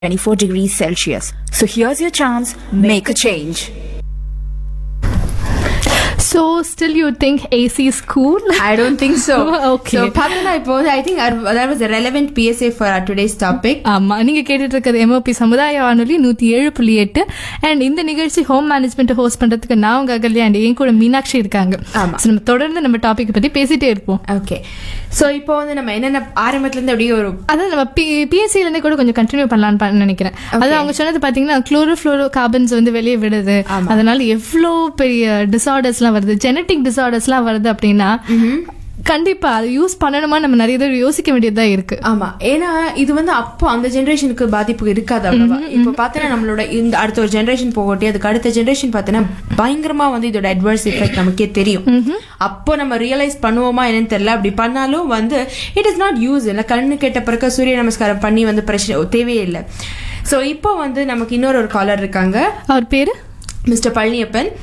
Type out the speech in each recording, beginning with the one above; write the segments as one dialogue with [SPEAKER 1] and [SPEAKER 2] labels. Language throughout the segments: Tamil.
[SPEAKER 1] 24 degrees Celsius. So here's your chance, make a change.
[SPEAKER 2] So still you think AC is cool?
[SPEAKER 3] I don't think so.
[SPEAKER 2] Okay.
[SPEAKER 3] So, பார்த்தோன்னா இப்போ வந்து I think our- that was a relevant PSA for our today's topic.
[SPEAKER 2] ஆமா நீங்க கேட்டுட்டு இருக்கிறது எம்ஓபி சமுதாய வானொலி நூத்தி ஏழு புள்ளி எட்டு அண்ட் இந்த நிகழ்ச்சி ஹோம் மேனேஜ்மெண்ட் ஹோஸ்ட் பண்றதுக்கு நான் உங்க அகல்யா அண்ட் என் கூட மீனாட்சி இருக்காங்க
[SPEAKER 3] ஆமா.
[SPEAKER 2] So, நம்ம தொடர்ந்து நம்ம டாபிக் பத்தி பேசிட்டே இருப்போம்
[SPEAKER 3] ஓகே ஸோ இப்போ வந்து நம்ம என்னென்ன ஆரம்பத்துல இருந்து அப்படியே ஒரு
[SPEAKER 2] அதான் நம்ம பிஎஸ்சில இருந்து கூட கொஞ்சம் கண்டினியூ பண்ணலாம்னு ப- நினைக்கிறேன் அது அவங்க சொன்னது பாத்தீங்கன்னா குளோரோஃப்ளோரோ கார்பன்ஸ் வந்து வெளியே விடுது அதனால எவ்வளோ பெரிய டிசார்டர்ஸ்லாம் வருது ஜெனட்டிக் டிசார்டர்ஸ்லாம் வருது அப்படின்னா கண்டிப்பா அது யூஸ் பண்ணணுமா நம்ம நிறைய தடவை யோசிக்க வேண்டியதா இருக்கு
[SPEAKER 3] ஆமா ஏன்னா இது வந்து அப்போ அந்த ஜெனரேஷனுக்கு பாதிப்பு இருக்காது அவ்வளவா இப்போ பார்த்தோன்னா நம்மளோட இந்த அடுத்த ஒரு ஜெனரேஷன் போகட்டி அதுக்கு அடுத்த ஜெனரேஷன் பார்த்தோன்னா பயங்கரமா வந்து இதோட அட்வர்ஸ் எஃபெக்ட் நமக்கே தெரியும் அப்போ நம்ம ரியலைஸ் பண்ணுவோமா என்னன்னு தெரியல அப்படி பண்ணாலும் வந்து இட் இஸ் நாட் யூஸ் இல்லை கண்ணு கெட்ட பிறகு சூரிய நமஸ்காரம் பண்ணி வந்து பிரச்சனை தேவையே இல்லை ஸோ இப்போ வந்து நமக்கு இன்னொரு ஒரு காலர் இருக்காங்க
[SPEAKER 2] அவர் பேரு
[SPEAKER 3] mister Palaniappan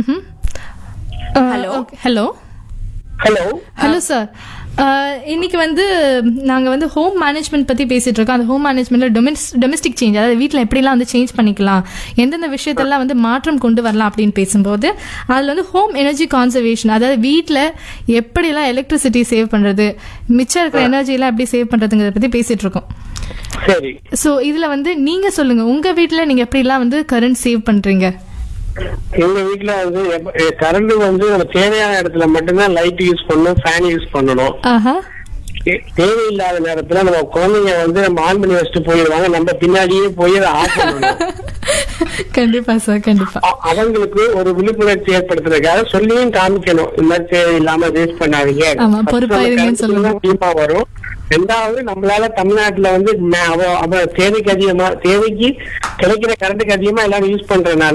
[SPEAKER 2] hello hello
[SPEAKER 4] hello
[SPEAKER 2] hello sir இன்னைக்கு வந்து நாங்க வந்து ஹோம் மேனேஜ்மெண்ட் பத்தி பேசிட்டு இருக்கோம் அந்த ஹோம் மேனேஜ்மெண்ட்ல டொமஸ்டிக் சேஞ்ச் அதாவது வீட்ல எப்படிலாம் வந்து சேஞ்ச் பண்ணிக்கலாம் எந்தெந்த விஷயத்தெல்லாம் வந்து மாற்றம் கொண்டு வரலாம் அப்படின்னு பேசும்போது அதுல வந்து ஹோம் எனர்ஜி கான்சர்வேஷன் அதாவது வீட்ல எப்படிலாம் எலக்ட்ரிசிட்டி சேவ் பண்றது மிச்சம் இருக்கிற எனர்ஜி எல்லாம் எப்படி சேவ் பண்றதுங்கிறத பத்தி பேசிட்டு இருக்கோம்
[SPEAKER 4] சரி
[SPEAKER 2] சோ இதுல வந்து நீங்க சொல்லுங்க உங்க வீட்ல நீங்க எப்படிலாம் வந்து கரண்ட் சேவ் பண்றீங்க
[SPEAKER 4] எங்க வீட்ல வந்து கரண்ட் வந்து நம்ம தேவையான இடத்துல மட்டும்தான் லைட் யூஸ் பண்ணணும் ஃபேன் யூஸ் பண்ணணும்
[SPEAKER 2] ஆஹா
[SPEAKER 4] தே- தேவையில்லாத நேரத்துல நம்ம குழந்தைங்க வந்து நம்ம ஆன் பண்ணி வச்சுட்டு போயிடுவாங்க நம்ம பின்னாடியே போய் அதை ஆஃப் பண்ணணும்
[SPEAKER 2] கண்டிப்பா சார் கண்டிப்பா
[SPEAKER 4] அ- அவங்களுக்கு ஒரு விழிப்புணர்ச்சி ஏற்படுத்துறதுக்காக சொல்லியும் காமிக்கணும் இந்த மாதிரி தேவையில்லாம வேஸ்ட் பண்ணாதீங்க
[SPEAKER 2] ஆமா,
[SPEAKER 4] First
[SPEAKER 2] பொறுப்பா
[SPEAKER 4] நம்ம
[SPEAKER 2] இருங்கன்னு
[SPEAKER 4] current
[SPEAKER 2] சொல்லணும்.
[SPEAKER 4] தான் அதிகமா வரும் ரெண்டாவது நம்மளால தமிழ்நாட்டுல வந்து ம- அவ- அவ தேவைக்கு அதிகமா தேவைக்கு கிடைக்கிற கரண்ட்டுக்கு அதிகமா எல்லாரும் யூஸ் பண்றதுனால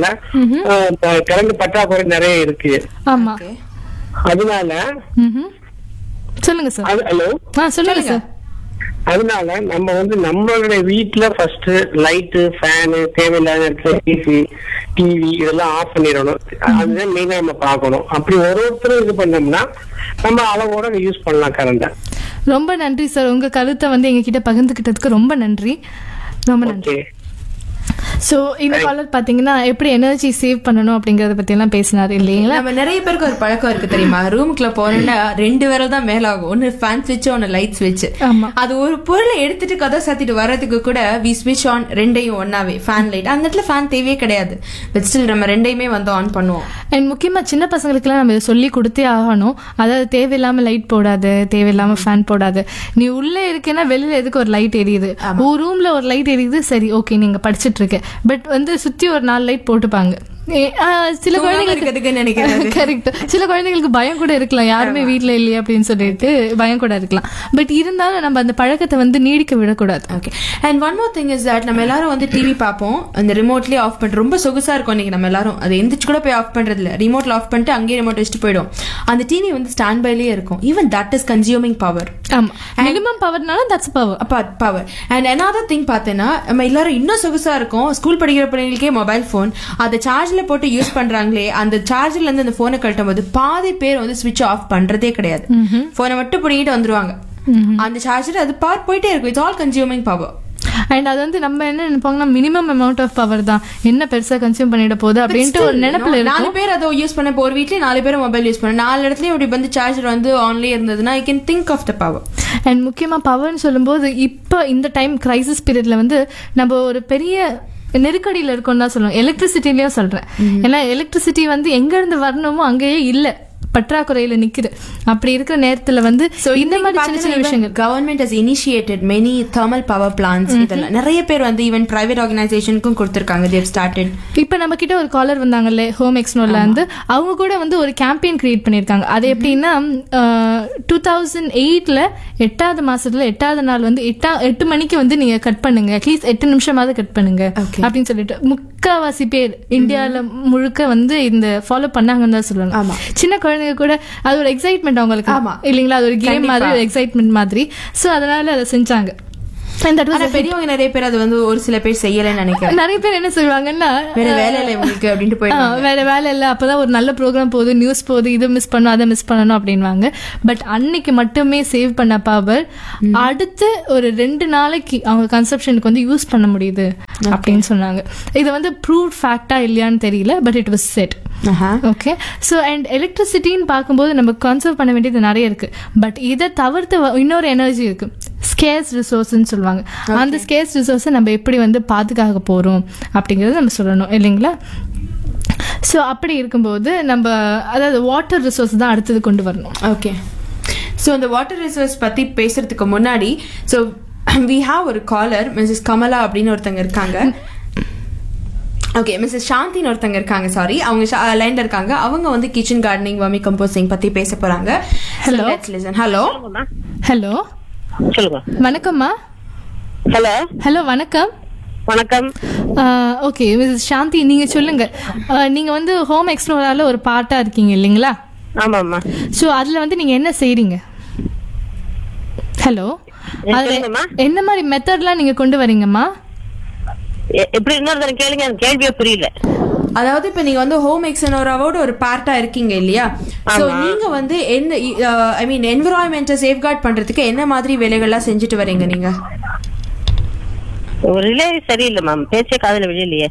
[SPEAKER 4] கரண்ட் பற்றாக்குறை நிறைய இருக்கு
[SPEAKER 2] ஆமா
[SPEAKER 4] அதனால
[SPEAKER 2] ம்ஹும். சொல்லுங்க சார்
[SPEAKER 4] அது ஹலோ
[SPEAKER 2] ஆ சொல்லுங்க சார்
[SPEAKER 4] அதனால நம்ம வந்து நம்மளுடைய வீட்ல ஃபர்ஸ்ட் லைட்டு ஃபேனு தேவையில்லாத இடத்துல ஏசி டிவி இதெல்லாம் ஆஃப் பண்ணிடணும் அதுதான் மெயினா நம்ம பார்க்கணும் அப்படி ஒரு ஒருத்தரும் இது பண்ணோம்னா நம்ம அளவோட யூஸ் பண்ணலாம் கரண்ட
[SPEAKER 2] ரொம்ப நன்றி சார் உங்க கருத்தை வந்து எங்ககிட்ட பகிர்ந்துக்கிட்டதுக்கு ரொம்ப நன்றி ரொம்ப நன்றி
[SPEAKER 4] ஓகே
[SPEAKER 2] சோ இந்த காலர் பாத்தீங்கன்னா எப்படி எனர்ஜி சேவ் பண்ணணும் அப்படிங்கறத பத்தி எல்லாம் பேசினாரு இல்லைங்களா
[SPEAKER 3] நம்ம நிறைய பேருக்கு ஒரு பழக்கம் இருக்கு தெரியுமா ரூமுக்குள்ள போனோம்னா ரெண்டு விரல் தான் மேல ஆகும் ஒன்னு ஃபேன் ஸ்விட்ச் ஒன்னு லைட் ஸ்விட்ச்
[SPEAKER 2] ஆமா.
[SPEAKER 3] அது ஒரு பொருளை எடுத்துட்டு கதை சாத்திட்டு வர்றதுக்கு கூட வி ஸ்விட்ச் ஆன் ரெண்டையும் ஒன்னாவே ஃபேன் லைட் அந்த இடத்துல ஃபேன் தேவையே கிடையாது பட் ஸ்டில் நம்ம ரெண்டையுமே வந்து ஆன் பண்ணுவோம்
[SPEAKER 2] அண்ட் முக்கியமா சின்ன பசங்களுக்குலாம் நம்ம இதை சொல்லி கொடுத்தே ஆகணும் அதாவது தேவையில்லாம லைட் போடாது தேவையில்லாம ஃபேன் போடாது நீ உள்ள இருக்கேன்னா வெளியில எதுக்கு ஒரு லைட் எரியுது ஒரு ரூம்ல ஒரு லைட் எரியுது சரி ஓகே நீங்க படிச்சிட்டு இருக்க பட் வந்து சுத்தி ஒரு நாலு லைட் போட்டுப்பாங்க ஏ, ஆ, சில
[SPEAKER 3] தூங்காம இருக்கிறதுக்கு நினைக்கிறது.
[SPEAKER 2] குழந்தைங்களுக்கு கரெக்ட் சில குழந்தைங்களுக்கு பயம் கூட இருக்கலாம் யாருமே வீட்ல இல்லையே அப்படின்னு சொல்லிட்டு பயம் கூட இருக்கலாம் பட் இருந்தாலும் நம்ம அந்த பழக்கத்தை வந்து நீடிக்க விடக்கூடாது
[SPEAKER 3] okay and one more thing is that நம்ம எல்லாரும் வந்து டிவி பார்ப்போம் அந்த ரிமோட்லயே ஆஃப் பண்ணிட்டு ரொம்ப சொகுசா இருக்கும் இன்னைக்கு நம்ம எல்லாரும் அது எந்திரிச்சு கூட போய் ஆஃப் பண்றது இல்ல ரிமோட்ல ஆஃப் பண்ணிட்டு அங்கேயே ரிமோட் வச்சுட்டு போயிடும் அந்த டிவி வந்து ஸ்டாண்ட் பைலயே இருக்கும் even that is consuming power
[SPEAKER 2] ஆமா மினிமம் பவர்னால that's power
[SPEAKER 3] power and another thing பார்த்தேன்னா நம்ம எல்லாரும் இன்னும் சொகுசா இருக்கும் ஸ்கூல் படிக்கிற பிள்ளைங்களுக்கே மொபைல் ஃபோன் அதை சார்ஜ்ல போட்டு யூஸ் பண்றாங்களே அந்த சார்ஜர்ல இருந்து அந்த போனை கழட்டும் போது பாதி பேர் வந்து ஸ்விட்ச் ஆஃப் பண்றதே கிடையாது போனை மட்டும் பிடிங்கிட்டு வந்துருவாங்க அந்த சார்ஜர் அது பார் போயிட்டே இருக்கும் it's all consuming power
[SPEAKER 2] and அது வந்து நம்ம என்ன நினைப்பாங்கன்னா மினிமம் அமௌண்ட் ஆஃப் பவர் தான் என்ன பெருசா கன்சியூம் பண்ணிட போகுது அப்படின்ட்டு ஒரு நினைப்புல
[SPEAKER 3] நாலு
[SPEAKER 2] இருக்கும்
[SPEAKER 3] பேர் அதை யூஸ் பண்ண இப்போ ஒரு வீட்லயே நாலு பேர் மொபைல் யூஸ் பண்ண நாலு இடத்துலயும் இப்படி வந்து சார்ஜர் வந்து ஆன்லயே இருந்ததுன்னா I can think of the power
[SPEAKER 2] and முக்கியமா பவர்னு சொல்லும்போது இப்போ இந்த டைம் கிரைசிஸ் பீரியட்ல வந்து நம்ம ஒரு பெரிய நெருக்கடியில இருக்கோம்னு தான் சொல்லுவோம் எலக்ட்ரிசிட்டிலயும் சொல்றேன் ஏன்னா எலக்ட்ரிசிட்டி வந்து எங்க இருந்து வரணுமோ அங்கேயே இல்ல பற்றாக்குறையில நிக்குது அப்படி இருக்கிற நேரத்துல வந்து இந்த மாதிரி சின்ன சின்ன விஷயங்கள்
[SPEAKER 3] government has initiated many thermal power plans இதெல்லாம் நிறைய பேர் வந்து ஈவன் பிரைவேட் ஆர்கனைசேஷனுக்கும் கொடுத்திருக்காங்க தேவ் ஸ்டார்டட்
[SPEAKER 2] இப்ப நம்ம கிட்ட ஒரு காலர் வந்தாங்கல்ல ஹோம் எக்ஸ்னோல இருந்து அவங்க கூட வந்து ஒரு கேம்பெயின் கிரியேட் பண்ணிருக்காங்க அது எப்படின்னா டூ தௌசண்ட் எயிட்ல எட்டாவது மாசத்துல எட்டாவது நாள் வந்து எட்டா எட்டு மணிக்கு வந்து நீங்க கட் பண்ணுங்க அட்லீஸ்ட் எட்டு நிமிஷமாவது கட் பண்ணுங்க
[SPEAKER 3] Okay.
[SPEAKER 2] அப்படின்னு சொல்லிட்டு முக்காவாசி பேர் இந்தியால முழுக்க வந்து இந்த ஃபாலோ பண்ணாங்கன்னு தான் சொல்லுவாங்க
[SPEAKER 3] ஆமா.
[SPEAKER 2] சின்ன குழந்தைங்க கூட அது ஒரு எக்ஸைட்மெண்ட் அவங்களுக்கு
[SPEAKER 3] ஆமா.
[SPEAKER 2] இல்லைங்களா அது ஒரு கேம்
[SPEAKER 3] கண்டிப்பா.
[SPEAKER 2] மாதிரி ஒரு எக்ஸைட்மெண்ட் மாதிரி சோ அதனால அதை செஞ்சாங்க And that was
[SPEAKER 3] ஆனா
[SPEAKER 2] a hit.
[SPEAKER 3] பெரியவங்க நிறைய பேர் அது வந்து ஒரு சில பேர் செய்யலைன்னு நினைக்கிறேன்
[SPEAKER 2] நிறைய பேர் என்ன சொல்லுவாங்கன்னா
[SPEAKER 3] வேற வேலை இல்லை இவங்களுக்கு அப்படின்ட்டு
[SPEAKER 2] ஆ,
[SPEAKER 3] போயிடுவாங்க
[SPEAKER 2] வேற வேலை இல்லை அப்பதான் ஒரு நல்ல ப்ரோக்ராம் போகுது நியூஸ் போகுது இதை மிஸ் பண்ணணும் அதை மிஸ் பண்ணணும் அப்படின்வாங்க பட் அன்னைக்கு மட்டுமே சேவ் பண்ண பவர் அடுத்து ஒரு ரெண்டு நாளைக்கு அவங்க கன்சப்ஷனுக்கு வந்து யூஸ் பண்ண முடியுது அப்படின்னு சொன்னாங்க இது வந்து ப்ரூவ்ட் ஃபேக்டா இல்லையான்னு தெரியல பட் இட் வாஸ் செட்
[SPEAKER 3] ஆஹா.
[SPEAKER 2] ஓகே ஸோ அண்ட் எலக்ட்ரிசிட்டின்னு பார்க்கும்போது நம்ம கன்சர்வ் பண்ண வேண்டியது நிறைய இருக்கு பட் இதை தவிர்த்து வ- இன்னொரு எனர்ஜி இருக்கு ஸ்கேர்ஸ் ரிசோர்ஸ்ன்னு சொல்லுவாங்க அந்த ஸ்கேர்ஸ் ரிசோர்ஸை நம்ம எப்படி வந்து பாதுகாக்க போறோம் அப்படிங்கறத நம்ம சொல்லணும் இல்லைங்களா ஸோ அப்படி இருக்கும்போது நம்ம அதாவது வாட்டர் ரிசோர்ஸ் தான் அடுத்தது கொண்டு வரணும்
[SPEAKER 3] ஓகே ஸோ அந்த வாட்டர் ரிசோர்ஸ் பத்தி பேசுறதுக்கு முன்னாடி ஸோ வி ஹாவ் ஒரு காலர் மிஸ்ஸஸ் கமலா அப்படின்னு ஒருத்தங்க இருக்காங்க ஓகே மிஸ்ஸஸ் சாந்தின்னு ஒருத்தங்க இருக்காங்க சாரி அவங்க லைன்ல இருக்காங்க அவங்க வந்து கிச்சன் கார்டனிங் வர்மி கம்போஸ்டிங் பத்தி பேச போறாங்க
[SPEAKER 2] Hello.
[SPEAKER 3] ஹலோ
[SPEAKER 2] ஹலோ
[SPEAKER 4] சொல்லுங்க
[SPEAKER 2] வணக்கம்மா
[SPEAKER 4] ஹலோ
[SPEAKER 2] ஹலோ வணக்கம்
[SPEAKER 4] வணக்கம்
[SPEAKER 2] ஓகே மிஸ் சாந்தி நீங்க சொல்லுங்க ஆஹ் நீங்க வந்து ஹோம் எக்ஸ்ப்ளோரால ஒரு பார்ட்டா இருக்கீங்க இல்லைங்களா
[SPEAKER 4] ஆமாம்மா
[SPEAKER 2] ஸோ அதுல வந்து நீங்க என்ன செய்றீங்க ஹலோ அதுல
[SPEAKER 4] சொல்லுங்கம்மா.
[SPEAKER 2] என்ன மாதிரி மெத்தட்லாம் நீங்க கொண்டு வரீங்கம்மா
[SPEAKER 4] எ- எப்படி இன்னொரு தடவை கேளுங்க எனக்கு கேள்வியே புரியல
[SPEAKER 3] அதாவது இப்ப நீங்க வந்து ஹோம் எக்ஸனோராவோட ஒரு பார்ட்டா இருக்கீங்க இல்லையா சோ நீங்க வந்து என்ன ஐ மீன் என்விரான்மெண்ட்டை சேஃப்கார்ட் பண்றதுக்கு என்ன மாதிரி வேலைகள்லாம் செஞ்சுட்டு வரீங்க நீங்க
[SPEAKER 4] உங்க ரிலே சரியில்லை மேம் பேச்சே காதுல விழலையே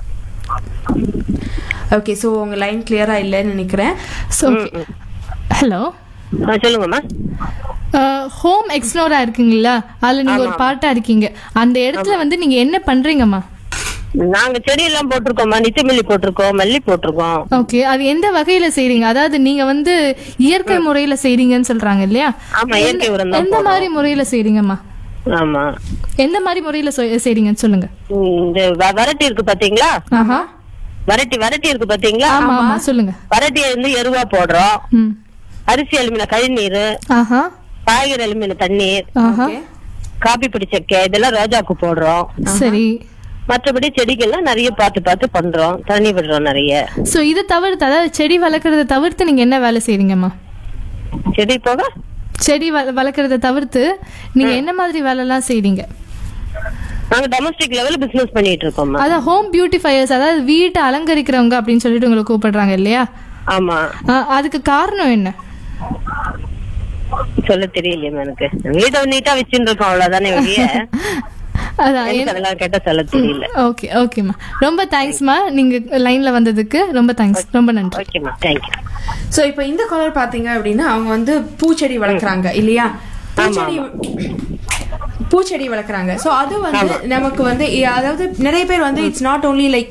[SPEAKER 3] ஓகே சோ உங்க லைன் கிளியரா இல்லைன்னு நினைக்கிறேன்
[SPEAKER 2] ஸோ ஹலோ
[SPEAKER 4] ஆ, சொல்லுங்கம்மா
[SPEAKER 2] ஹோம் எக்ஸ்ப்ளோரா இருக்கீங்களா அதுல நீங்க ஒரு பார்ட்டா இருக்கீங்க அந்த இடத்துல வந்து நீங்க என்ன பண்றீங்கம்மா
[SPEAKER 4] நாங்க செடி எல்லாம் போட்டிருக்கோம்மா நித்தியமல்லி போட்டிருக்கோம் மல்லி போட்டிருக்கோம்
[SPEAKER 2] ஓகே அது எந்த வகையில செய்றீங்க அதாவது நீங்க வந்து இயற்கை முறையில செய்றீங்கன்னு சொல்றாங்க இல்லையா
[SPEAKER 4] ஆமா இயற்கை உரம் தான்
[SPEAKER 2] எந்த மாதிரி முறையில செய்றீங்கம்மா
[SPEAKER 4] ஆமா
[SPEAKER 2] எந்த மாதிரி முறையில சொ- செய்றீங்கன்னு சொல்லுங்க
[SPEAKER 4] ம், இந்த வ- வரட்டி இருக்கு பாத்தீங்களா
[SPEAKER 2] ஆஹா
[SPEAKER 4] வரட்டி வரட்டி இருக்கு பாத்தீங்களா
[SPEAKER 2] ஆமா ஆமா சொல்லுங்க
[SPEAKER 4] வரட்டியை வந்து எருவா போடுறோம்
[SPEAKER 2] ம்
[SPEAKER 4] அரிசி அலுமின கழிநீர்
[SPEAKER 2] ஆஹா
[SPEAKER 4] காய்கறி அலுமின தண்ணீர்
[SPEAKER 2] ஆஹா
[SPEAKER 3] Okay.
[SPEAKER 4] காபி பிடி சக்கை இதெல்லாம் ரோஜாக்கு போடுறோம்
[SPEAKER 2] சரி
[SPEAKER 4] மற்றபடி செடிகள்லாம் நிறைய பார்த்து பார்த்து பண்றோம் தண்ணி விடுறோம் நிறைய
[SPEAKER 2] சோ இதை தவிர்த்து அதாவது செடி வளர்க்கறத தவிர்த்து நீங்க என்ன வேலை செய்றீங்கம்மா
[SPEAKER 4] செடி போக
[SPEAKER 2] செடி வள- வளர்க்கறத தவிர்த்து நீங்க என்ன மாதிரி வேலை எல்லாம் செய்றீங்க
[SPEAKER 4] நாங்க டொமஸ்டிக் லெவல்ல பிசினஸ் பண்ணிட்டு இருக்கோம்மா
[SPEAKER 2] அதான் ஹோம் பியூட்டிஃபையர்ஸ் அதாவது வீட்டை அலங்கரிக்கிறவங்க அப்படின்னு சொல்லிட்டு உங்களை கூப்பிடுறாங்க இல்லையா
[SPEAKER 4] ஆமா
[SPEAKER 2] ஆ, அதுக்கு காரணம் என்ன
[SPEAKER 4] சொல்ல தெரியலையே எனக்கு வீட்டை நீட்டா வச்சுட்டு இருக்கோம் அவ்வளவுதானே வெளிய
[SPEAKER 2] அதான்
[SPEAKER 4] எனக்கு அதெல்லாம் கேட்டா சொல்ல தெரியல
[SPEAKER 2] ஓகே ஓகேம்மா ரொம்ப தேங்க்ஸ்மா நீங்க லைன்ல வந்ததுக்கு ரொம்ப தேங்க்ஸ் ரொம்ப நன்றி
[SPEAKER 4] ஓகேம்மா தேங்க்யூ
[SPEAKER 3] சோ இப்போ இந்த கலர் பாத்தீங்க அப்படின்னா அவங்க வந்து பூச்செடி வளர்க்குறாங்க இல்லையா பூச்செடி பூச்செடி வளர்க்குறாங்க சோ அது வந்து நமக்கு வந்து இ- அதாவது நிறைய பேர் வந்து இட்ஸ் நாட் ஓன்லி லைக்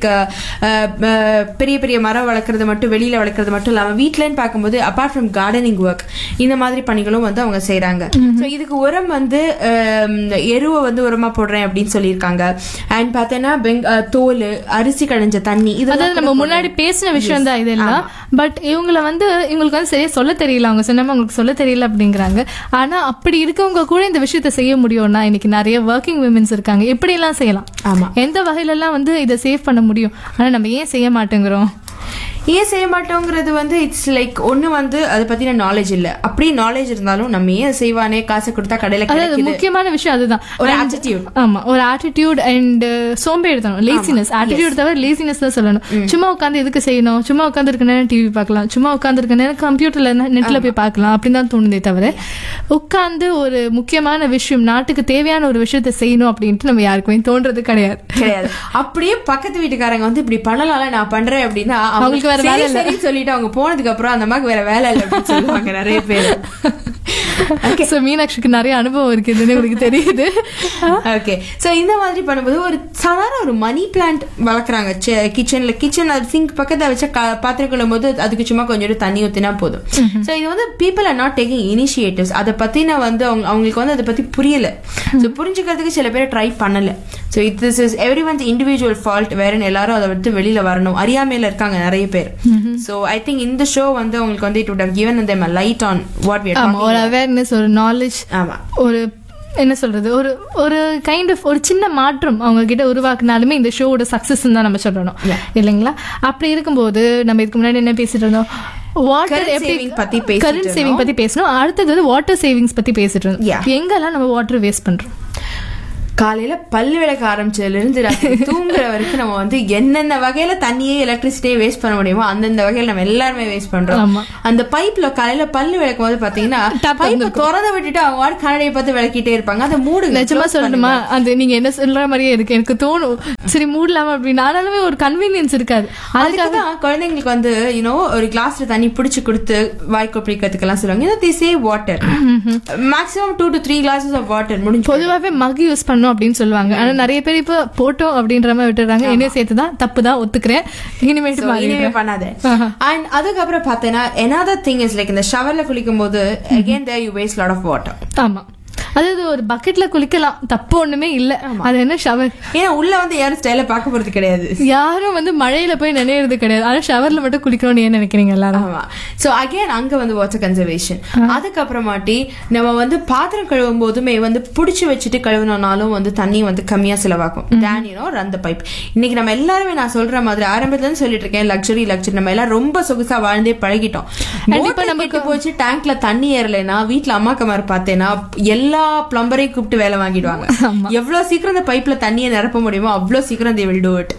[SPEAKER 3] பெரிய பெரிய மரம் வளர்க்குறது மட்டும் வெளியில வளர்க்குறது மட்டும் இல்லாம வீட்லன்னு பார்க்கும்போது அபார்ட் ஃப்ரம் கார்டனிங் ஒர்க் இந்த மாதிரி பணிகளும் வந்து அவங்க செய்றாங்க சோ இதுக்கு உரம் வந்து ஆம், எருவை வந்து உரமா போடுறேன் அப்படின்னு சொல்லியிருக்காங்க அண்ட் பார்த்தேன்னா பெங் அஹ், தோல் அரிசி கடைஞ்ச தண்ணி இதெல்லாம்
[SPEAKER 2] அதாவது நம்ம முன்னாடி பேசின விஷயம் தான் இதெல்லாம் பட் இவங்கள வந்து இவங்களுக்கு வந்து சரியா சொல்ல தெரியல அவங்க சொன்னாம அவங்களுக்கு சொல்ல தெரியல அப்படிங்கிறாங்க ஆனா அப்படி இருக்கவங்க கூட இந்த விஷயத்த செய்ய முடியும்னா இன்னைக்கு நிறைய ஒர்க்கிங் விமன்ஸ் இருக்காங்க எப்படி எல்லாம் செய்யலாம்
[SPEAKER 3] ஆமா.
[SPEAKER 2] எந்த வகையில எல்லாம் வந்து இதை சேவ் பண்ண முடியும் ஆனா நம்ம ஏன் செய்ய மாட்டேங்கிறோம்
[SPEAKER 3] ஏன் செய்ய மாட்டோங்கிறது வந்து இட்ஸ் லைக் ஒண்ணு வந்து அதை பத்தின நாலேஜ் இல்ல அப்படி நாலேஜ் இருந்தாலும் நம்ம ஏன் செய்வானே காசு கொடுத்தா கடையில
[SPEAKER 2] அதாவது
[SPEAKER 3] கிடைக்குது
[SPEAKER 2] முக்கியமான விஷயம் அதுதான்
[SPEAKER 3] ஒரு
[SPEAKER 2] And-
[SPEAKER 3] attitude.
[SPEAKER 2] ஆமா ஒரு ஆட்டிடியூட் அண்ட் சோம்பேறித்தனம் லேசினஸ் ஆட்டிடியூட் தவிர லேசினஸ் தான் சொல்லணும் சும்மா உட்காந்து எதுக்கு செய்யணும் சும்மா உட்காந்து இருக்க நேரம் டிவி பார்க்கலாம் சும்மா உட்காந்து இருக்க நேரம் கம்ப்யூட்டர்ல நெட்ல போய் பார்க்கலாம் அப்படின்னு தான் தோணுதே தவிர உட்காந்து ஒரு முக்கியமான விஷயம் நாட்டுக்கு தேவையான ஒரு விஷயத்த செய்யணும் அப்படின்ட்டு நம்ம யாருக்குமே தோன்றது கிடையாது
[SPEAKER 3] கிடையாது அப்படியே பக்கத்து வீட்டுக்காரங்க வந்து இப்படி பண்ணலாம்ல நான் பண்றேன் அப்படின்னா
[SPEAKER 2] அவங்களுக்கு வேற
[SPEAKER 3] சரி,
[SPEAKER 2] வேலை இல்ல.
[SPEAKER 3] சரின்னு சொல்லிட்டு அவங்க போனதுக்கு அப்புறம் அந்த அம்மாக்கு வேற வேலை இல்லை அப்படின்னு சொல்லுவாங்க நிறைய பேர்
[SPEAKER 2] So, மீனாட்சிக்கு நிறைய அனுபவம் இருக்குதுன்னு உங்களுக்கு தெரியுது
[SPEAKER 3] ஓகே சோ இந்த மாதிரி பண்ணும்போது ஒரு சாதாரண ஒரு மணி பிளான்ட் வளர்க்குறாங்க கிச்சன்ல கிச்சன் அது சிங்க் பக்கத்துல வச்ச கா- பாத்திரம் கழுவும் போது அதுக்கு சும்மா கொஞ்சம் தண்ணி ஊத்தினா போதும் சோ இது வந்து people are not taking initiatives அதை பத்தின வந்து அவங்க அவங்களுக்கு வந்து அதை பத்தி புரியல சோ புரிஞ்சுக்கிறதுக்கு சில பேர் ட்ரை பண்ணல so it this is everyone's individual fault வேறன்னு எல்லாரும் அதை விட்டு வெளியில வரணும் அறியாமையில இருக்காங்க நிறைய பேர் சோ ஐ திங்க் இந்த ஷோ வந்து உங்களுக்கு வந்து it would have given them a light on what we are
[SPEAKER 2] ஆமா
[SPEAKER 3] talking
[SPEAKER 2] ஒரு அவேர்னஸ் ஒரு நாலேஜ்
[SPEAKER 3] ஆமா
[SPEAKER 2] ஒரு என்ன சொல்றது ஒரு ஒரு கைண்ட் ஆஃப் ஒரு சின்ன மாற்றம் அவங்க கிட்ட உருவாக்குனாலுமே இந்த ஷோவோட சக்சஸ் தான் நம்ம சொல்லணும் இல்லைங்களா அப்படி இருக்கும்போது நம்ம இதுக்கு முன்னாடி என்ன பேசிட்டு இருந்தோம் வாட்டர்
[SPEAKER 3] Current
[SPEAKER 2] எப்படி
[SPEAKER 3] saving பத்தி பேசிட்டு
[SPEAKER 2] கரண்ட் சேவிங் பத்தி பேசணும் அடுத்தது வந்து வாட்டர் சேவிங்ஸ் பத்தி பேசிட்டு
[SPEAKER 3] Yeah.
[SPEAKER 2] இருந்தோம் எங்கெல்லாம் நம்ம வாட்டர் வேஸ்ட் பண்றோம்
[SPEAKER 3] காலையில பல்லு விளக்க ஆரம்பிச்சதுல இருந்து ராத்திரி தூங்குற வரைக்கும் நம்ம வந்து என்னென்ன வகையில தண்ணியே எலக்ட்ரிசிட்டியே வேஸ்ட் பண்ண முடியுமோ அந்தந்த வகையில நம்ம எல்லாருமே வேஸ்ட் பண்றோம்
[SPEAKER 2] ஆமா.
[SPEAKER 3] அந்த பைப்ல காலையில பல்லு விளக்கும் போது பாத்தீங்கன்னா
[SPEAKER 2] Tap
[SPEAKER 3] பைப்பை
[SPEAKER 2] திறந்திருக்கும்.
[SPEAKER 3] திறந்து விட்டுட்டு அவங்க வாட்டு கண்ணாடியை பார்த்து விளக்கிட்டே இருப்பாங்க அதை மூடு
[SPEAKER 2] நிஜமா சொல்லணுமா அது நீங்க என்ன சொல்ற மாதிரியே இருக்கு எனக்கு தோணும் சரி மூடலாமா அப்படின்னு ஆனாலுமே ஒரு கன்வீனியன்ஸ் இருக்காது அதுக்காக
[SPEAKER 3] அதுக்காக குழந்தைங்களுக்கு வந்து யூனோ ஒரு கிளாஸ்ல தண்ணி பிடிச்சு கொடுத்து வாய்க்கோ பிடிக்கிறதுக்கெல்லாம் சொல்லுவாங்க they say water maximum two to three glasses of water முடிஞ்சு
[SPEAKER 2] பொதுவாகவே மக் யூஸ் பண்ணும் அப்படின்னு சொல்லுவாங்க ஆனா நிறைய பேர் இப்போ போட்டோம் அப்படின்ற மாதிரி விட்டுறாங்க என்னையும் சேர்த்து தான் தப்பு தான் ஒத்துக்கிறேன் இனிமேட்டு
[SPEAKER 3] So, இனிமே
[SPEAKER 2] மாறிடுறேன்.
[SPEAKER 3] பண்ணாத
[SPEAKER 2] ஆஹா.
[SPEAKER 3] அண்ட் அதுக்கப்புறம் பார்த்தேன்னா another thing is like இந்த ஷவர்ல குளிக்கும் போது again there you waste lot of water
[SPEAKER 2] ஆமா அதாவது ஒரு பக்கெட்ல குளிக்கலாம் தப்பு ஒண்ணுமே இல்ல அது என்ன ஷவர்
[SPEAKER 3] ஏன்னா உள்ள வந்து யாரும் ஸ்டைல பார்க்க போறது கிடையாது
[SPEAKER 2] யாரும் வந்து மழையில போய் நினைறது கிடையாது ஆனா ஷவர்ல மட்டும் குளிக்கணும்னு ஏன் நினைக்கிறீங்க எல்லாரும்
[SPEAKER 3] ஆமா சோ அகைன் அங்க வந்து வாட்டர் கன்சர்வேஷன் அதுக்கப்புறமாட்டி நம்ம வந்து பாத்திரம் கழுவும் போதுமே வந்து புடிச்சு வச்சுட்டு கழுவினாலும் வந்து தண்ணி வந்து கம்மியா செலவாகும் டேனியனோ அந்த பைப் இன்னைக்கு நம்ம எல்லாருமே நான் சொல்ற மாதிரி ஆரம்பத்துல இருந்து சொல்லிட்டு இருக்கேன் லக்ஸரி லக்ஸரி நம்ம எல்லாம் ரொம்ப சொகுசா வாழ்ந்தே பழகிட்டோம்
[SPEAKER 2] கண்டிப்பா
[SPEAKER 3] கண்டிப்பா
[SPEAKER 2] நமக்கு-
[SPEAKER 3] நமக்கு போச்சு டேங்க்ல தண்ணி ஏறலைன்னா வீட்ல அம்மா கமார் பார்த்தேன்னா எல்லா பிளம்பரையும் கூப்பிட்டு வேலை வாங்கிடுவாங்க எவ்வளவு சீக்கிரம் இந்த பைப்ல தண்ணியை நிரப்ப முடியுமோ அவ்வளவு சீக்கிரம் they will do it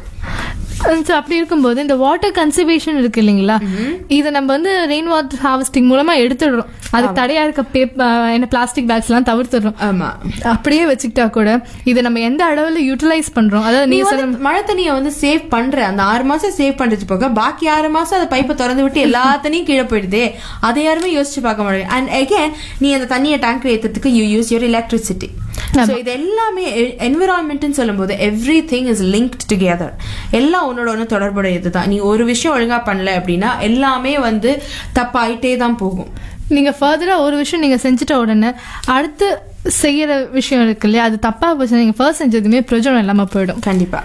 [SPEAKER 2] So, அப்படி இருக்கும்போது இந்த வாட்டர் கன்சர்வேஷன் இருக்கு இல்லைங்களா இதை நம்ம வந்து ரெயின் வாட்டர் ஹார்வெஸ்டிங் மூலமா எடுத்துடுறோம் அது தடையா இருக்க பேப்பர் என்ன பிளாஸ்டிக் பேக்ஸ் எல்லாம் தவிர்த்துடுறோம்
[SPEAKER 3] ஆமா
[SPEAKER 2] அப்படியே வச்சுக்கிட்டா கூட இதை நம்ம எந்த அளவுல யூட்டிலைஸ் பண்றோம் அதாவது
[SPEAKER 3] நீ
[SPEAKER 2] நீங்க
[SPEAKER 3] வந்து
[SPEAKER 2] சொன்ன
[SPEAKER 3] மழை தண்ணியை வந்து சேவ் பண்ற அந்த ஆறு மாசம் சேவ் பண்றது போக பாக்கி ஆறு மாசம் அந்த பைப்பை திறந்து விட்டு எல்லா தண்ணியும் கீழே போயிடுதே அதை யாருமே யோசிச்சு பார்க்க முடியும் அண்ட் அகைன் நீ அந்த தண்ணியை டேங்க்ல ஏத்துறதுக்கு you use your electricity so இது எல்லாமே என்விரான்மெண்ட்னு சொல்லும்போது everything is linked together எல்லாம் உன்னோட ஒன்று தொடர்புடையது தான் நீ ஒரு விஷயம் ஒழுங்கா பண்ணல அப்படின்னா எல்லாமே வந்து தப்பாயிட்டே தான் போகும்
[SPEAKER 2] நீங்க ஃபர்தரா ஒரு விஷயம் நீங்க செஞ்சுட்ட உடனே அடுத்து செய்யற விஷயம் இருக்கு இல்லையா அது தப்பா போச்சு நீங்க ஃபர்ஸ்ட் செஞ்சதுமே பிரயோஜனம் இல்லாம போயிடும்
[SPEAKER 3] கண்டிப்பா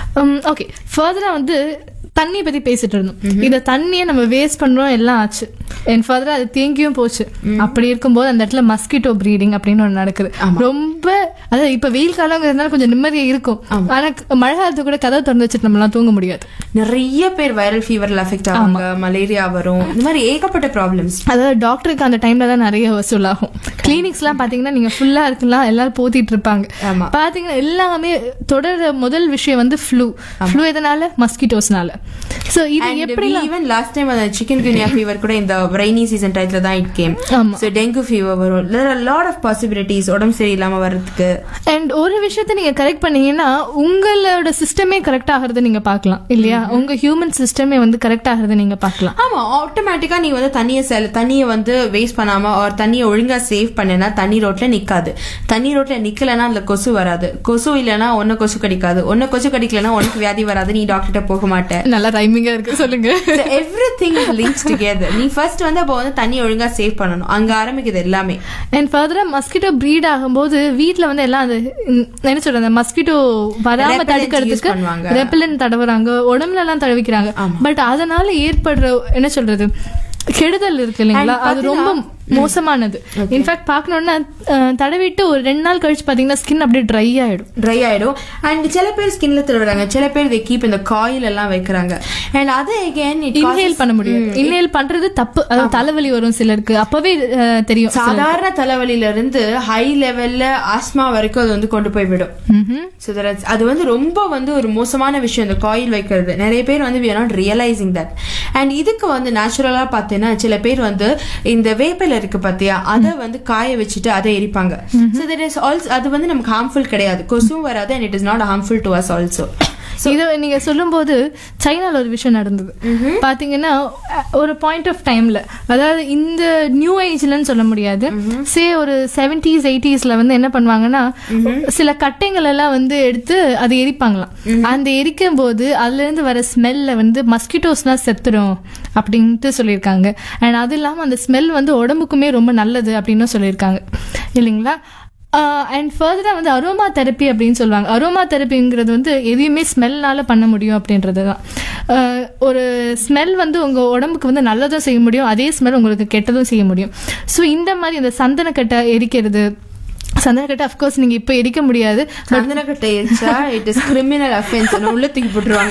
[SPEAKER 2] ஓகே ஃபர்தரா வந்து தண்ணி பத்தி பேசிட்டு இருந்தோம் இந்த தண்ணியை நம்ம வேஸ்ட் பண்றோம் எல்லாம் ஆச்சு என் ஃபர்தரா அது தேங்கியும் போச்சு அப்படி இருக்கும்போது அந்த இடத்துல மஸ்கிட்டோ ப்ரீடிங் அப்படின்னு ஒண்ணு நடக்குது ரொம்ப அதாவது இப்ப வெயில் காலங்கிறதுனால கொஞ்சம் நிம்மதியா இருக்கும் ஆனா மழை காலத்து கூட கதவை திறந்து வச்சுட்டு நம்மளாம் தூங்க முடியாது
[SPEAKER 3] நிறைய பேர் வைரல் ஃபீவர்ல அஃபெக்ட் ஆவாங்க மலேரியா வரும் இந்த மாதிரி ஏகப்பட்ட ப்ராப்ளம்ஸ்
[SPEAKER 2] அதாவது டாக்டருக்கு அந்த டைம்ல தான் நிறைய வசூல் ஆகும் கிளினிக்ஸ்லாம் பாத்தீங்கன்னா நீங்க ஃபுல்லா இருக்கலாம் எல்லாரும் போத்திட்டு இருப்பாங்க
[SPEAKER 3] ஆமா.
[SPEAKER 2] பாத்தீங்கன்னா எல்லாமே தொடர முதல் விஷயம் வந்து ஃப்ளூ ஃப்ளூ எதனால மஸ்கிட்டோஸ்னால சோ இது எப்படி
[SPEAKER 3] ஈவன் லாஸ்ட் டைம் அந்த சிக்கன் குனியா ஃபீவர் கூட இந்த ரெய்னி சீசன் டைத்துல தான் இட் கேம்
[SPEAKER 2] ஆமா.
[SPEAKER 3] சோ டெங்கு ஃபீவர் வரும் there are lot of possibilities உடம்பு சரியில்லாம வர்றதுக்கு
[SPEAKER 2] அண்ட் ஒரு விஷயத்த நீங்க கரெக்ட் பண்ணீங்கன்னா உங்களோட சிஸ்டமே கரெக்ட் ஆகிறது நீங்க பார்க்கலாம் இல்லையா உங்க ஹியூமன் சிஸ்டமே வந்து கரெக்ட் ஆகிறது நீங்க பார்க்கலாம்
[SPEAKER 3] ஆமா ஆட்டோமேட்டிக்கா நீ வந்து தண்ணியை செல தண்ணியை வந்து வேஸ்ட் பண்ணாம ஒரு தண்ணியை ஒழுங்கா சேவ் பண்ணனா தண்ணி ரோட்ல நிக்காது தண்ணி ரோட்ல நிக்கலனா அதுல கொசு வராது கொசு இல்லனா ஒன்ன கொசு கடிக்காது ஒன்ன கொசு கடிக்கலனா உனக்கு வியாதி வராது நீ டாக்டர்கிட்ட போக மாட்ட
[SPEAKER 2] நல்லா ரைமிங்கா இருக்கு சொல்லுங்க
[SPEAKER 3] எவ்ரி திங் லிங்க்ஸ் டுகெதர் நீ ஃபர்ஸ்ட் வந்து அப்போ வந்து தண்ணி ஒழுங்கா சேவ் பண்ணணும் அங்க ஆரம்பிக்குது எல்லாமே
[SPEAKER 2] அண்ட் ஃபர்தரா மஸ்கிட்டோ ப்ரீட் ஆகும்போது வீட்ல வந்து எல்லாம் அந்த ம், என்ன சொல்றது அந்த மஸ்கிட்டோ வராம
[SPEAKER 3] Repellent use
[SPEAKER 2] தடுக்கிறதுக்கு
[SPEAKER 3] பண்ணுவாங்க.
[SPEAKER 2] ரெப்பலன் தடவுறாங்க உடம்புல எல்லாம் தடவிக்கிறாங்க பட் அதனால ஏற்படுற என்ன சொல்றது கெடுதல் இருக்கு இல்லைங்களா
[SPEAKER 3] And
[SPEAKER 2] அது ரொம்ப மோசமானது இன்ஃபேக்ட் பாக்கணும்னா அஹ், தடவிட்டு ஒரு ரெண்டு நாள் கழிச்சு பாத்தீங்கன்னா ஸ்கின் அப்படியே ட்ரை ஆயிடும்
[SPEAKER 3] ட்ரை ஆயிடும் அண்ட் சில பேர் ஸ்கின்ல திருவிடுறாங்க சில பேர் they keep இந்த காயில் எல்லாம் வைக்கிறாங்க அண்ட் அது again it
[SPEAKER 2] இன்ஹேல்
[SPEAKER 3] causes-
[SPEAKER 2] பண்ண முடியும் இன்ஹேல் பண்றது தப்பு அதாவது தலைவலி வரும் சிலருக்கு அப்பவே அஹ், தெரியும்
[SPEAKER 3] சாதாரண தலைவலியில இருந்து ஹை லெவல்ல ஆஸ்மா வரைக்கும் அது வந்து கொண்டு போய் விடும்
[SPEAKER 2] ம்ஹும்.
[SPEAKER 3] So that is- அது வந்து ரொம்ப வந்து ஒரு மோசமான விஷயம் இந்த காயில் வைக்கிறது நிறைய பேர் வந்து we are not realizing that and இதுக்கு வந்து நேச்சுரலா பார்த்தீங்கன்னா சில பேர் வந்து இந்த வேப்பில இருக்கு பாத்தியா அதை வந்து காய வச்சுட்டு அதை எரிப்பாங்க So that is also அது வந்து நமக்கு ஹார்ம்ஃபுல் கிடையாது கொசுவும் வராது and it is not harmful to us also
[SPEAKER 2] இது நீங்க சொல்லும்போது சைனால ஒரு விஷயம் நடந்தது பாத்தீங்கன்னா அஹ், ஒரு பாயிண்ட் ஆஃப் டைம்ல அதாவது இந்த நியூ ஏஜ்லன்னு சொல்ல முடியாது சே ஒரு செவன்டிஸ் எயிட்டிஸ்ல வந்து என்ன பண்ணுவாங்கன்னா சில கட்டைங்கள் எல்லாம் வந்து எடுத்து அதை எரிப்பாங்களாம் அந்த எரிக்கும் போது அதுல இருந்து வர ஸ்மெல்ல வந்து மஸ்கிட்டோஸ்லாம் செத்துரும் அப்படின்ட்டு சொல்லியிருக்காங்க அண்ட் அது இல்லாம அந்த ஸ்மெல் வந்து உடம்புக்குமே ரொம்ப நல்லது அப்படின்னு சொல்லியிருக்காங்க இல்லைங்களா அண்ட் ஃபர்தரா வந்து அரோமா தெரப்பி அப்படின்னு சொல்லுவாங்க அரோமா தெரப்பிங்கிறது வந்து எதையுமே ஸ்மெல்னால பண்ண முடியும் அப்படின்றது தான் ஆஹ் ஒரு ஸ்மெல் வந்து உங்க உடம்புக்கு வந்து நல்லதும் செய்ய முடியும் அதே ஸ்மெல் உங்களுக்கு கெட்டதும் செய்ய முடியும் ஸோ இந்த மாதிரி இந்த சந்தனக்கட்டை எரிக்கிறது சந்தனக்கட்டை அஃப்கோர்ஸ் நீங்க இப்போ எரிக்க முடியாது
[SPEAKER 3] சந்தனக்கட்டை எரிச்சா இட் இஸ் கிரிமினல் அஃபென்ஸ் உள்ள தூக்கி போட்டுருவாங்க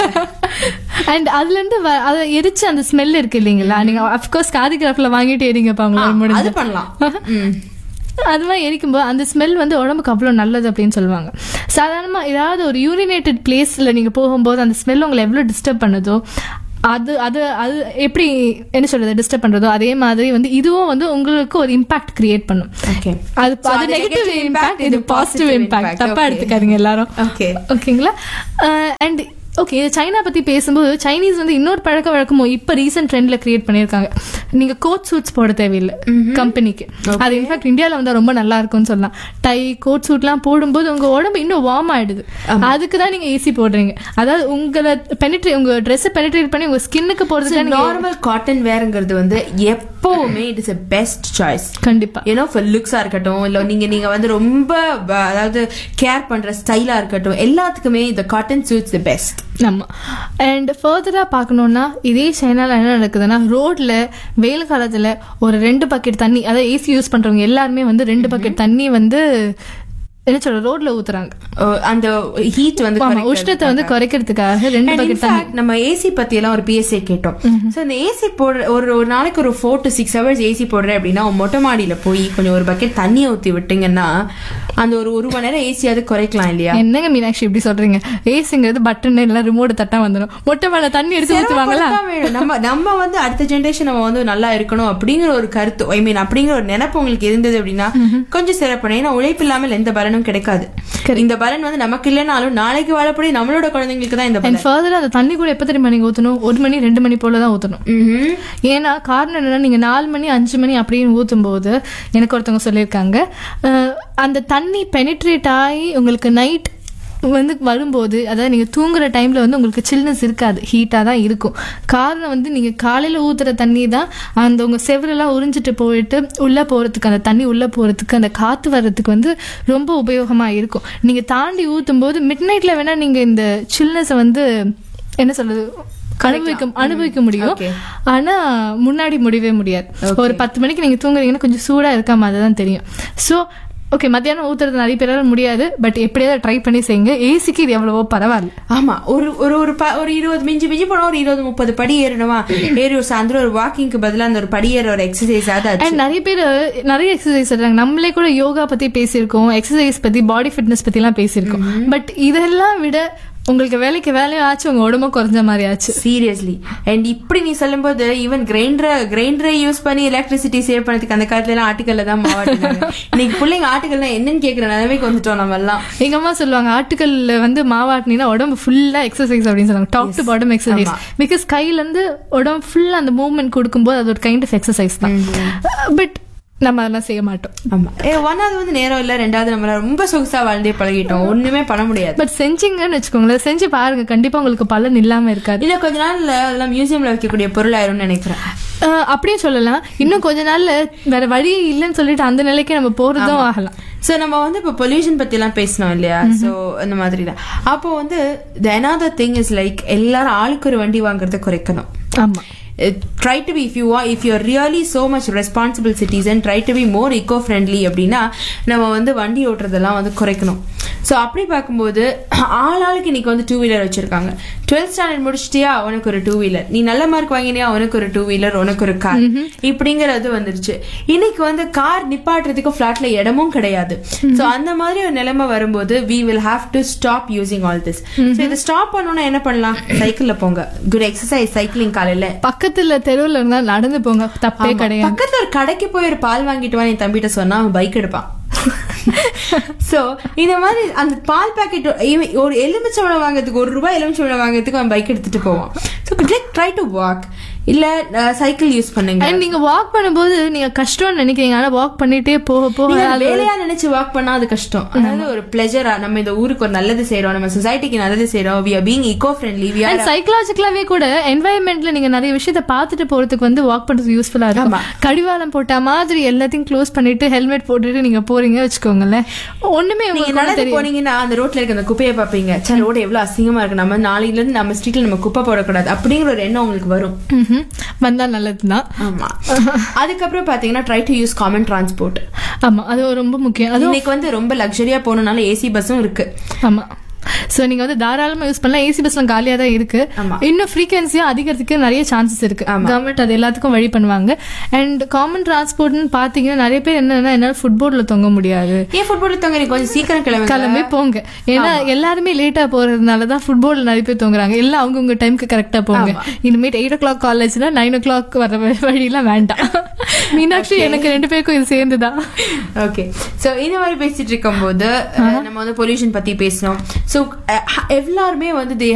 [SPEAKER 2] அண்ட் அதுல இருந்து வ- அதை எரிச்சு அந்த ஸ்மெல் இருக்கு இல்லைங்களா நீங்க அஃப்கோர்ஸ் காதி கிராஃப்ல வாங்கிட்டு எரிங்கப்பா உங்களுக்கு
[SPEAKER 3] அது
[SPEAKER 2] முடிஞ்சு
[SPEAKER 3] பண்ணலாம் ம்.
[SPEAKER 2] அது மாதிரி எரிக்கும்போது அந்த ஸ்மெல் வந்து உடம்புக்கு அவ்வளோ நல்லது அப்படின்னு சொல்லுவாங்க சாதாரணமாக ஏதாவது ஒரு யூரினேட்டட் பிளேஸில் நீங்கள் போகும்போது அந்த ஸ்மெல் உங்களை எவ்வளோ டிஸ்டர்ப் பண்ணுதோ அது அது அது எப்படி என்ன சொல்றது டிஸ்டர்ப் பண்றதோ அதே மாதிரி வந்து இதுவும் வந்து உங்களுக்கு ஒரு இம்பாக்ட் கிரியேட் பண்ணும்
[SPEAKER 3] Okay.
[SPEAKER 2] அது
[SPEAKER 3] So,
[SPEAKER 2] அது
[SPEAKER 3] அது
[SPEAKER 2] நெகட்டிவ்
[SPEAKER 3] negative
[SPEAKER 2] இம்பாக்ட்
[SPEAKER 3] impact,
[SPEAKER 2] இது
[SPEAKER 3] இது
[SPEAKER 2] பாசிட்டிவ்
[SPEAKER 3] positive
[SPEAKER 2] இம்பாக்ட்
[SPEAKER 3] impact.
[SPEAKER 2] தப்பா
[SPEAKER 3] Okay.
[SPEAKER 2] எடுத்துக்காதீங்க எல்லாரும்
[SPEAKER 3] Okay.
[SPEAKER 2] ஓகேங்களா அண்ட் ஓகே சைனா பத்தி பேசும்போது சைனீஸ் வந்து இன்னொரு பழக்க வழக்கமும் இப்ப ரீசெண்ட் ட்ரெண்ட்ல கிரியேட் பண்ணிருக்காங்க நீங்க கோட் சூட்ஸ் போட தேவையில்லை கம்பெனிக்கு அது இன்ஃபேக்ட் இந்தியால வந்து ரொம்ப நல்லா இருக்கும்னு சொல்லலாம் டை கோட் சூட்லாம் போடும்போது உங்க உடம்பு இன்னும் வார்ம் ஆயிடுது அதுக்கு தான் நீங்க ஏசி போடுறீங்க அதாவது உங்களை பெனிட்ரே உங்க ட்ரெஸ் பெனிட்ரேட் பண்ணி உங்க ஸ்கின்னுக்கு போடுறதுக்கு நீங்க
[SPEAKER 3] நார்மல் காட்டன் வேர்ங்கிறது வந்து எப்பவுமே it is a best choice
[SPEAKER 2] கண்டிப்பா
[SPEAKER 3] ஏன்னா ஃபார் லுக்ஸா இருக்கட்டும் இல்ல நீங்க நீங்க வந்து ரொம்ப ப- அதாவது கேர் பண்ற ஸ்டைலா இருக்கட்டும் எல்லாத்துக்குமே இந்த காட்டன் சூட்ஸ் தி பெஸ்ட்
[SPEAKER 2] ஆமா அண்ட் ஃபர்தரா பார்க்கணும்னா இதே சைனால என்ன நடக்குதுன்னா ரோட்ல வெயில் காலத்துல ஒரு ரெண்டு பக்கெட் தண்ணி அதாவது ஏசி யூஸ் பண்றவங்க எல்லாருமே வந்து ரெண்டு பக்கெட் தண்ணி வந்து என்ன சொல்ற ரோட்ல ஊத்துறாங்க
[SPEAKER 3] அந்த ஹீட் வந்து
[SPEAKER 2] ஆமா
[SPEAKER 3] குறைக்கிறதுக்காக.
[SPEAKER 2] உஷ்ணத்தை வந்து குறைக்கிறதுக்காக ரெண்டு
[SPEAKER 3] And in
[SPEAKER 2] பக்கெட் தண்ணி
[SPEAKER 3] fact, நம்ம ஏசி பத்தி எல்லாம் ஒரு பிஎஸ்ஏ கேட்டோம் சோ இந்த ஏசி போடுற ஒரு ஒரு நாளைக்கு ஒரு four to six hours AC போடுறேன் அப்படின்னா உன் மொட்டை மாடியில போய் கொஞ்சம் ஒரு பக்கெட் தண்ணியை ஊத்தி விட்டீங்கன்னா அந்த ஒரு ஒரு மணி நேரம் ஏசியாவது குறைக்கலாம் இல்லையா
[SPEAKER 2] என்னங்க மீனாட்சி இப்படி சொல்றீங்க ஏசிங்கிறது பட்டன் இல்ல ரிமோட் தட்டா வந்துடும் மொட்டை மேல தண்ணி எடுத்து ஊத்துவாங்களா
[SPEAKER 3] சிரமப்படத்தான் வேணும். நம்ம நம்ம வந்து அடுத்த ஜெனரேஷன் நம்ம வந்து நல்லா இருக்கணும் அப்படிங்கிற ஒரு கருத்து ஐ மீன் அப்படிங்கிற ஒரு நினைப்பு உங்களுக்கு இருந்தது அப்படின்னா கொஞ்சம் சிறப்பணும் ஏன்னா உழைப்பு இல்லாமல் எந்த பலனும் கிடைக்காது இந்த பலன் வந்து நமக்கு இல்லைனாலும் நாளைக்கு வாழக்கூடிய நம்மளோட குழந்தைங்களுக்கு தான் இந்த
[SPEAKER 2] அண்ட்
[SPEAKER 3] பலன்
[SPEAKER 2] ஃபர்தர் அந்த தண்ணி கூட எப்ப தெரியுமா நீங்க ஊத்தணும் ஒரு மணி ரெண்டு மணி போல தான் ஊத்தணும்
[SPEAKER 3] ம்ஹும்.
[SPEAKER 2] ஏன்னா காரணம் என்னன்னா நீங்க நாலு மணி அஞ்சு மணி அப்படின்னு ஊத்தும் போது எனக்கு ஒருத்தவங்க சொல்லியிருக்காங்க அஹ், அந்த தண்ணி பெனிட்ரேட் ஆகி உங்களுக்கு நைட் வந்து வரும்போது அதாவது நீங்க தூங்குற டைம்ல வந்து உங்களுக்கு சில்னஸ் இருக்காது ஹீட்டா தான் இருக்கும் காரணம் வந்து நீங்க காலையில ஊத்துற தண்ணி தான் அந்த உங்க செவரெல்லாம் உறிஞ்சிட்டு போயிட்டு உள்ள போறதுக்கு அந்த தண்ணி உள்ள போறதுக்கு அந்த காத்து வர்றதுக்கு வந்து ரொம்ப உபயோகமா இருக்கும் நீங்க தாண்டி ஊத்தும் போது மிட் நைட்ல வேணா நீங்க இந்த சில்னஸை வந்து என்ன சொல்றது அனுபவிக்க அனுபவிக்க முடியும்
[SPEAKER 3] Okay.
[SPEAKER 2] ஆனா முன்னாடி முடியவே முடியாது ஒரு பத்து மணிக்கு நீங்க தூங்குறீங்கன்னா கொஞ்சம் சூடா இருக்க மாதிரி தான் தெரியும் சோ ஓகே மத்தியானம் ஊத்துறது நிறைய பேரால முடியாது பட் எப்படியாவது ட்ரை பண்ணி செய்யுங்க ஏசிக்கு இது எவ்வளவோ பரவாயில்ல
[SPEAKER 3] ஆமா ஒரு ஒரு ஒரு ப- ஒரு இருபது மிஞ்சி மிஞ்சி போனா ஒரு இருபது முப்பது படி ஏறணுமா ஏறி ஒரு சாயந்தரம் ஒரு வாக்கிங்க்கு பதிலா அந்த ஒரு படி ஏற ஒரு எக்ஸசைஸ் ஆச்சு
[SPEAKER 2] அண்ட் நிறைய பேர் நிறைய எக்ஸசைஸ் சொல்றாங்க நம்மளே கூட யோகா பத்தி பேசியிருக்கோம் எக்ஸசைஸ் பத்தி பாடி ஃபிட்னஸ் பத்தி எல்லாம் பேசியிருக்கோம் பட் இதெல்லாம் விட உங்களுக்கு வேலைக்கு வேலையும் ஆச்சு உங்க உடம்பும் குறைஞ்ச மாதிரி ஆச்சு
[SPEAKER 3] சீரியஸ்லி அண்ட் இப்படி நீ சொல்லும்போது ஈவன் கிரைண்டர் கிரைண்டரை யூஸ் பண்ணி எலக்ட்ரிசிட்டி சேவ் பண்ணதுக்கு அந்த காலத்துல எல்லாம் ஆட்டுக்கல்ல தான் மாவாட்டினாங்க இன்னைக்கு பிள்ளைங்க ஆட்டுக்கல்னா என்னன்னு கேக்குற நிலைமைக்கு வந்துட்டோம் நம்ம எல்லாம்
[SPEAKER 2] எங்க அம்மா சொல்லுவாங்க ஆட்டுக்கல்ல வந்து மாவாட்டினா உடம்பு ஃபுல்லா எக்ஸசைஸ் அப்படின்னு சொல்லுவாங்க top to bottom exercise because கையில இருந்து உடம்பு ஃபுல்லா அந்த மூவ்மெண்ட் கொடுக்கும்போது அது ஒரு கைண்ட் ஆஃப் எக்ஸசைஸ் தான் பட் நம்ம அதெல்லாம் செய்ய மாட்டோம்
[SPEAKER 3] ஆமா ஏ ஒன்னாவது வந்து நேரம் இல்ல ரெண்டாவது நம்ம ரொம்ப சொகுசா வாழ்ந்தே பழகிட்டோம் ஒண்ணுமே பண்ண முடியாது
[SPEAKER 2] பட் செஞ்சீங்கன்னு வச்சுக்கோங்களேன் செஞ்சு பாருங்க கண்டிப்பா உங்களுக்கு பலன் இல்லாம இருக்காது
[SPEAKER 3] இல்ல கொஞ்ச நாள்ல அதெல்லாம் மியூசியம்ல வைக்கக்கூடிய பொருள் ஆயிரும்னு நினைக்கிறேன்
[SPEAKER 2] அஹ் அப்படியே சொல்லலாம் இன்னும் கொஞ்ச நாள்ல வேற வழியே இல்லைன்னு சொல்லிட்டு அந்த நிலைக்கு நம்ம போறதும் ஆகலாம்
[SPEAKER 3] சோ நம்ம வந்து இப்ப பொல்யூஷன் பத்தி எல்லாம் பேசணும் இல்லையா சோ அந்த மாதிரி தான் அப்போ வந்து another திங் இஸ் லைக் எல்லாரும் ஆளுக்கு ஒரு வண்டி வாங்குறத குறைக்கணும்
[SPEAKER 2] ஆமா
[SPEAKER 3] try to be if you if you really so much responsible citizen try to be more eco friendly அப்படின்னா நம்ம வந்து வண்டி ஓட்டுறதெல்லாம் வந்து குறைக்கணும் ஸோ அப்படி பார்க்கும்போது ஆள் ஆளுக்கு இன்னைக்கு வந்து டூ வீலர் வச்சிருக்காங்க டுவெல்த் ஸ்டாண்டர்ட் முடிச்சிட்டியா உனக்கு ஒரு டூ வீலர் நீ நல்ல மார்க் வாங்கினியா உனக்கு ஒரு டூ வீலர் உனக்கு ஒரு கார் இப்படிங்கறது வந்துருச்சு இன்னைக்கு வந்து கார் நிப்பாட்டுறதுக்கு ஃபிளாட்ல இடமும் கிடையாது ஸோ அந்த மாதிரி ஒரு நிலைமை வரும்போது we will have to stop using all this so இதை ஸ்டாப் பண்ணணும்னா என்ன பண்ணலாம் சைக்கிள்ல போங்க குட் எக்ஸசைஸ் சைக்கிளிங் காலையில
[SPEAKER 2] பக்கத்துல தெருவுல இருந்தா நடந்து போங்க தப்பே
[SPEAKER 3] ஆமா.
[SPEAKER 2] கிடையாது
[SPEAKER 3] பக்கத்துல ஒரு கடைக்கு போய் ஒரு பால் வாங்கிட்டு வா என் தம்பிட்ட சொன்னா அவன் பைக் எடுப்பான் சோ இந்த மாதிரி அந்த பால் பாக்கெட் ஒரு எலுமிச்சம்பழம் வாங்குறதுக்கு ஒரு ரூபாய் எலுமிச்சம்பழம் வாங்குறதுக்கு அவன் பைக் எடுத்துட்டு போவான் so like try to walk இல்ல சைக்கிள் யூஸ் பண்ணுங்க
[SPEAKER 2] அண்ட் நீங்க வாக் பண்ணும்போது நீங்க கஷ்டம்னு நினைக்கிறீங்க ஆனா வாக் பண்ணிட்டே போக போக
[SPEAKER 3] நீங்க
[SPEAKER 2] அது
[SPEAKER 3] வேலையா நினைச்சு வாக் பண்ணா அது கஷ்டம் அதாவது ஒரு பிளெஜரா நம்ம இந்த ஊருக்கு ஒரு நல்லது செய்றோம் நம்ம சொசைட்டிக்கு நல்லது செய்றோம் we are being eco friendly we are
[SPEAKER 2] and சைக்கலாஜிக்கலாவே கூட என்வாயன்மெண்ட்ல நீங்க நிறைய விஷயத்த பார்த்துட்டு போறதுக்கு வந்து வாக் பண்றது யூஸ்ஃபுல்லா இருக்கும்
[SPEAKER 3] ஆமா.
[SPEAKER 2] கடிவாளம் போட்ட மாதிரி எல்லாத்தையும் க்ளோஸ் பண்ணிட்டு ஹெல்மெட் போட்டுட்டு நீங்க போறீங்க வச்சுக்கோங்களேன் ஒண்ணுமே
[SPEAKER 3] நீங்க
[SPEAKER 2] உங்களுக்கு
[SPEAKER 3] நடந்து
[SPEAKER 2] தெரியும்
[SPEAKER 3] போனீங்கன்னா அந்த ரோட்ல இருக்க அந்த குப்பையை பாப்பீங்க சார் ரோடு எவ்வளவு அசிங்கமா இருக்கு நம்ம நாளையில இருந்து நம்ம ஸ்ட்ரீட்ல நம்ம குப்பை போடக்கூடாது அப்படிங்கிற ஒரு எண்ணம் உங்களுக்கு வரும்
[SPEAKER 2] ம்ஹும். வந்தா நல்லதுதான்
[SPEAKER 3] ஆமா அதுக்கப்புறம் பாத்தீங்கன்னா try to use common transport
[SPEAKER 2] ஆமா அது ரொம்ப முக்கியம் அது
[SPEAKER 3] இன்னைக்கு வந்து ரொம்ப லக்ஸரியா போகணும்னால ஏசி பஸ்ஸும் இருக்கு
[SPEAKER 2] ஆமா ஸோ நீங்க வந்து தாராளமா யூஸ் பண்ணலாம் ஏசி பஸ்லாம் காலியா தான் இருக்கு
[SPEAKER 3] ஆமா.
[SPEAKER 2] இன்னும் ஃப்ரீக்வன்சியும் அதிகரிக்கிறதுக்கு நிறைய சான்சஸ் இருக்கு கவர்மெண்ட் அது எல்லாத்துக்கும் வழி பண்ணுவாங்க அண்ட் காமன் டிரான்ஸ்போர்ட்னு பாத்தீங்கன்னா நிறைய பேர் என்னன்னா என்னால ஃபுட்போர்ட்ல தொங்க முடியாது
[SPEAKER 3] ஏன் ஃபுட்பால் தங்க நீ கொஞ்சம் சீக்கிரம் கிளம்புங்க
[SPEAKER 2] கிளம்பி போங்க ஏன்னா எல்லாருமே லேட்டா போறதுனால தான் ஃபுட்பால் நிறைய பேர் தூங்குறாங்க எல்லாம் அவங்கவுங்க டைம்க்கு கரெக்டா போங்க இனிமேட் எயிட் ஓ கிளாக் காலேஜ்னா நைன் ஓ கிளாக் வர வ- வழியெல்லாம் வேண்டாம் மீனாட்சி எனக்கு ரெண்டு பேருக்கும் இது சேர்ந்துதான்
[SPEAKER 3] ஓகே சோ இந்த மாதிரி பேசிட்டு இருக்கும்போது அஹ், நம்ம வந்து பொல்யூஷன் பத்தி பேசணும் சோ எல்லாருமே வந்து they